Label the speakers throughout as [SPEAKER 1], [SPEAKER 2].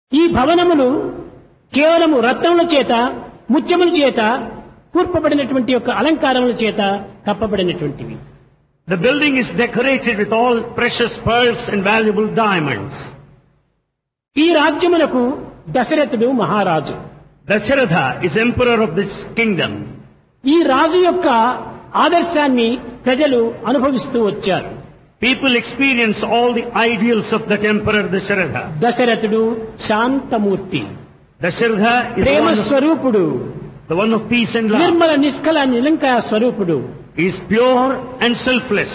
[SPEAKER 1] ఈ భవనములు కేవలము రత్నముల చేత ముత్యముల చేత కూర్పబడినటువంటి యొక్క అలంకారముల చేత కప్పబడినటువంటివి
[SPEAKER 2] The building is decorated with all precious pearls and valuable diamonds.
[SPEAKER 1] ఈ రాజ్యమునకు దశరథుడు మహారాజు
[SPEAKER 2] Dasharatha is emperor of this kingdom.
[SPEAKER 1] ఈ రాజు యొక్క ఆదర్శాన్ని ప్రజలు అనుభవిస్తూ వచ్చారు
[SPEAKER 2] People experience all the ideals of that emperor Dasharatha.
[SPEAKER 1] దశరథుడు శాంతమూర్తి
[SPEAKER 2] Dasharatha is the
[SPEAKER 1] Prema
[SPEAKER 2] one, of,
[SPEAKER 1] స్వరూపుడు
[SPEAKER 2] the one of peace and love.
[SPEAKER 1] Nirmala నిష్కల నిలంకాయ స్వరూపుడు
[SPEAKER 2] He is pure and selfless.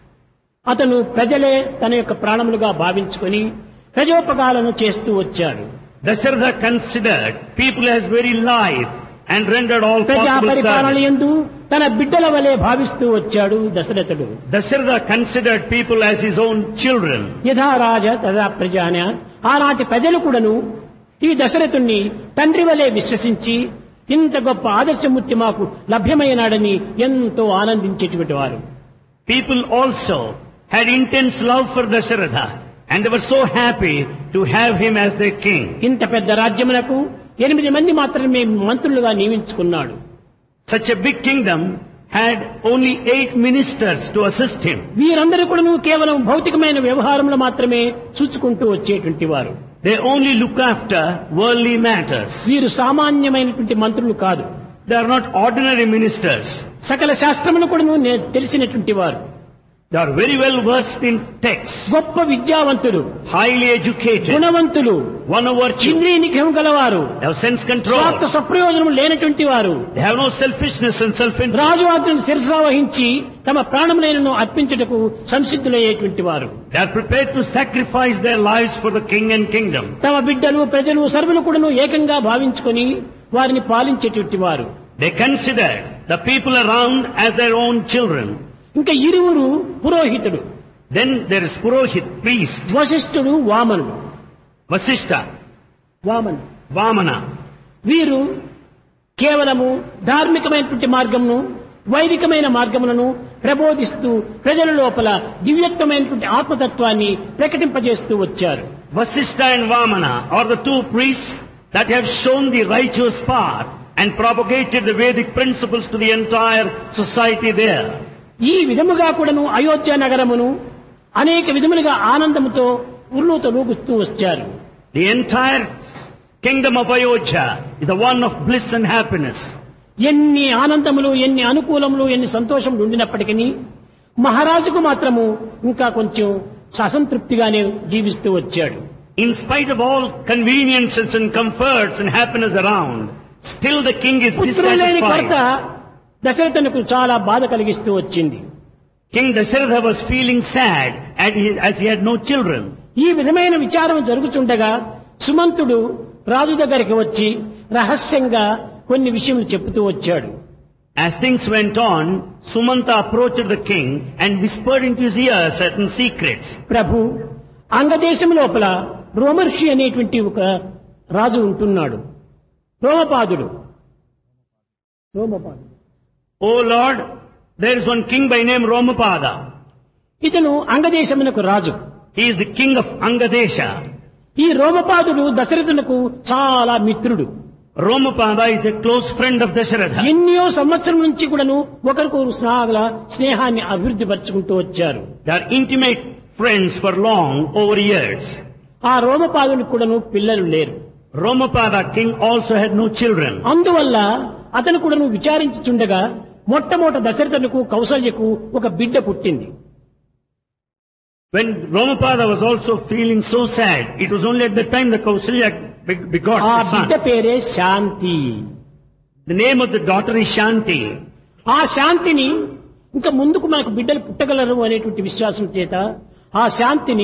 [SPEAKER 1] అతను ప్రజలే తన యొక్క ప్రాణములుగా భావించుకొని ప్రజోపకాలను చేస్తూ వచ్చాడు
[SPEAKER 2] Dasharatha considered people as very life and rendered all
[SPEAKER 1] ప్రజా
[SPEAKER 2] possible
[SPEAKER 1] పరిపాలన
[SPEAKER 2] service.
[SPEAKER 1] ఎందు తన బిడ్డల వలె భావిస్తూ వచ్చాడు దశరథుడు
[SPEAKER 2] Dasharatha considered people as his own children.
[SPEAKER 1] యథా రాజ తదా ప్రజాన ఆనాటి ప్రజలు కూడాను ఈ దశరథుణ్ణి తండ్రి వలె విశ్వసించి ఇంత గొప్ప ఆదర్శమూర్తి మాకు లభ్యమైనాడని ఎంతో ఆనందించేటువంటి వారు
[SPEAKER 2] People also had intense love for Dasharatha and they were so happy to have him as their king.
[SPEAKER 1] ఇంత పెద్ద రాజ్యమునకు ఎనిమిది మంది మాత్రమే మంత్రులుగా నియమించుకున్నాడు
[SPEAKER 2] Such a big kingdom had only eight ministers to assist him.
[SPEAKER 1] వీరందరూ కూడాను కేవలం భౌతికమైన వ్యవహారంలో మాత్రమే చూసుకుంటూ వచ్చేటువంటి వారు
[SPEAKER 2] They only look after worldly matters.
[SPEAKER 1] వీరు సామాన్యమైనటువంటి మంత్రులు కాదు
[SPEAKER 2] They are not ordinary ministers.
[SPEAKER 1] సకల శాస్త్రమును కూడాను నే- తెలిసినటువంటి వారు
[SPEAKER 2] They are very well versed in texts,
[SPEAKER 1] గొప్ప విద్యావంతులు
[SPEAKER 2] highly educated,
[SPEAKER 1] గుణవంతులు
[SPEAKER 2] one of virtue.
[SPEAKER 1] ఇంద్రియ నిగ్రహం గలవారు
[SPEAKER 2] They have sense
[SPEAKER 1] స్వార్థ
[SPEAKER 2] control.
[SPEAKER 1] స్వప్రయోజనం లేనటువంటి వారు
[SPEAKER 2] They have no selfishness and self-interest.
[SPEAKER 1] రాజు ఆజ్ఞను శిరసా వహించి తమ ప్రాణములైనను అర్పించుటకు సంసిద్ధులయ్యేటువంటి వారు
[SPEAKER 2] They are prepared to sacrifice their lives for the king and kingdom.
[SPEAKER 1] తమ బిడ్డలు ప్రజలు సర్వులు కూడాను ఏకంగా భావించుకొని వారిని పాలించేటువంటి వారు
[SPEAKER 2] They considered the people around as their own children.
[SPEAKER 1] ఇంకా ఇరువురు పురోహితుడు
[SPEAKER 2] Then there is Purohit, priest,
[SPEAKER 1] వశిష్ఠుడు వామనుడు
[SPEAKER 2] Vasishta,
[SPEAKER 1] వామనుడు
[SPEAKER 2] Vamana.
[SPEAKER 1] వీరు కేవలము ధార్మికమైనటువంటి మార్గమును వైదికమైన మార్గములను ప్రబోధిస్తూ ప్రజల లోపల దివ్యత్వమైనటువంటి ఆత్మతత్వాన్ని ప్రకటింపజేస్తూ వచ్చారు
[SPEAKER 2] Vasishta and Vamana are the two priests that have shown the righteous path and propagated the Vedic principles to the entire society there.
[SPEAKER 1] ఈ విధముగా కూడాను అయోధ్య నగరమును అనేక విధములుగా ఆనందముతో ఉర్లూతో లూగుస్తూ వచ్చారు
[SPEAKER 2] The entire kingdom of Ayodhya is the one of bliss and happiness.
[SPEAKER 1] ఎన్ని ఆనందములు ఎన్ని అనుకూలములు ఎన్ని సంతోషములు ఉండినప్పటికీ మహారాజుకు మాత్రము ఇంకా కొంచెం అసంతృప్తిగానే జీవిస్తూ వచ్చాడు
[SPEAKER 2] In spite of all conveniences and comforts and happiness around, still the king is
[SPEAKER 1] పుత్రులు లేని కొరత
[SPEAKER 2] dissatisfied.
[SPEAKER 1] దశరథునకు చాలా బాధ కలిగిస్తూ వచ్చింది
[SPEAKER 2] King Dasharatha was feeling sad as he, as he had no children.
[SPEAKER 1] ఈ విధమైన విచారం జరుగుతుండగా సుమంతుడు రాజు దగ్గరికి వచ్చి రహస్యంగా కొన్ని విషయములు చెబుతూ వచ్చాడు
[SPEAKER 2] As things went on, Sumanta approached the king and whispered into his ear certain secrets.
[SPEAKER 1] ప్రభు అంగదేశం లోపల రోమర్షి అనేటువంటి ఒక రాజు ఉంటున్నాడు రోమపాదుడు రోమపాదుడు
[SPEAKER 2] O Lord, there is one king by name Romapada.
[SPEAKER 1] ఇతను అంగదేశమునకు రాజు
[SPEAKER 2] He is the king of Angadesha.
[SPEAKER 1] ఈ రోమపాదుడు దశరథునకు చాలా మిత్రుడు
[SPEAKER 2] Romapada is a close friend of Dasharatha.
[SPEAKER 1] ఎన్నో సంవత్సరం నుంచి కూడాను ఒకరికొకరు స్నేహాల స్నేహాన్ని అభివృద్ధి పరుచుకుంటూ వచ్చారు
[SPEAKER 2] They are intimate friends for long over years.
[SPEAKER 1] ఆ రోమపాదునికి కూడాను పిల్లలు లేరు
[SPEAKER 2] Romapada king also had no children.
[SPEAKER 1] అందువల్ల అతను కూడాను విచారించుచుండగా మొట్టమొదట దశరథునకు కౌసల్యకు ఒక బిడ్డ పుట్టింది
[SPEAKER 2] When Romapada was also feeling so sad, it was only at the time that Kausalya be- begot
[SPEAKER 1] ఆ
[SPEAKER 2] the
[SPEAKER 1] బిడ్డ
[SPEAKER 2] son.
[SPEAKER 1] పేరే శాంతి
[SPEAKER 2] The name of the daughter is Shanti.
[SPEAKER 1] ఆ శాంతిని ఇంకా ముందుకు మనకు బిడ్డలు పుట్టగలరు అనేటువంటి విశ్వాసం చేత ఆ శాంతిని